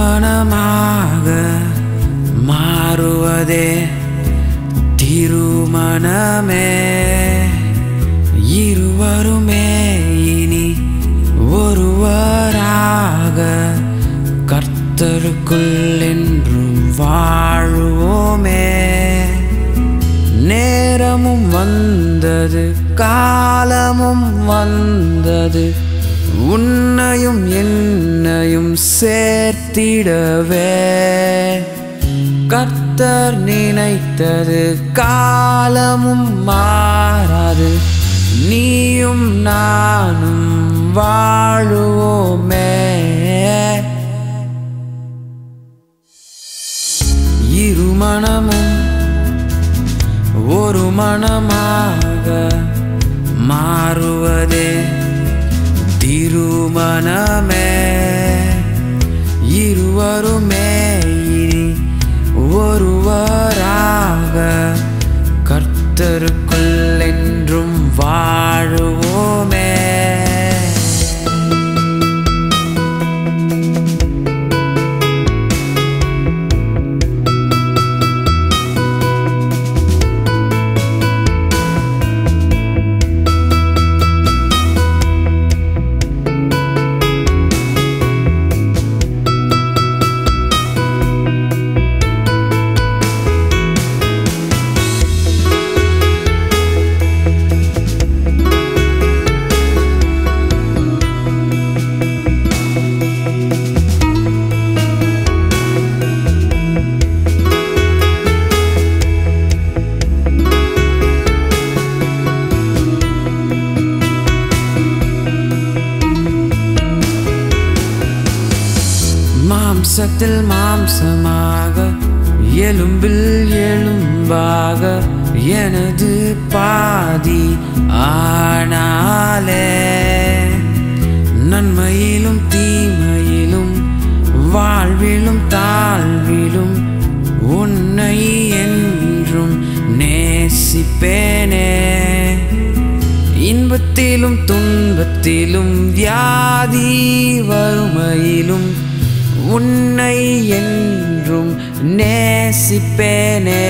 திருமணமாக மாறுவதே திருமணமே இருவருமே இனி ஒருவராக கர்த்தருக்குள் என்றும் வாழுவோமே நேரமும் வந்தது காலமும் வந்தது உன்னையும் என்னையும் சேர்த்திடவே கர்த்தர் நினைத்தது காலமும் மாறாது நீயும் நானும் வாழுவோமே இருமணமும் ஒரு மனமாக மாறுவதே திருமணமே இருவருமே இனி ஒருவராக கர்த்தருக்குள் என்றும் வாழுவோமே மாம்சத்தில் மாம்சமாக எலும்பில் எலும்பாக எனது பாதி ஆனாலே நன்மையிலும் தீமையிலும் வாழ்விலும் தாழ்விலும் உன்னை என்றும் நேசிப்பேனே இன்பத்திலும் துன்பத்திலும் வியாதி வறுமையிலும் உன்னை என்றும் நேசிப்பேனே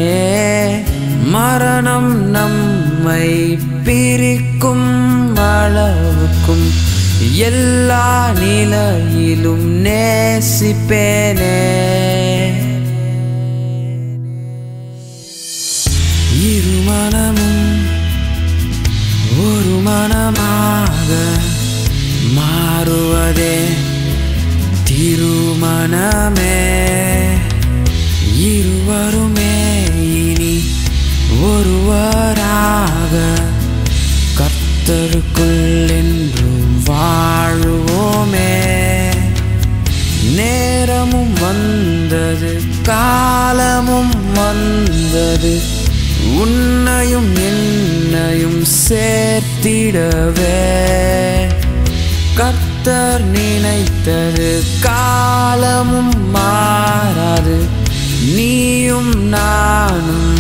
மரணம் நம்மை பிரிக்கும் அளவுக்கும் எல்லா நிலையிலும் நேசிப்பேனே இருமணமும் ஒரு மனமாக மாறுவதே திருமணமே இருவருமே இனி ஒருவராக கர்த்தருக்குள் என்றும் வாழுவோமே நேரமும் வந்தது காலமும் வந்தது உன்னையும் என்னையும் சேர்த்திடவே கர்த்தர் நினைத்தது காலமும் மாறாது நீயும் நானும்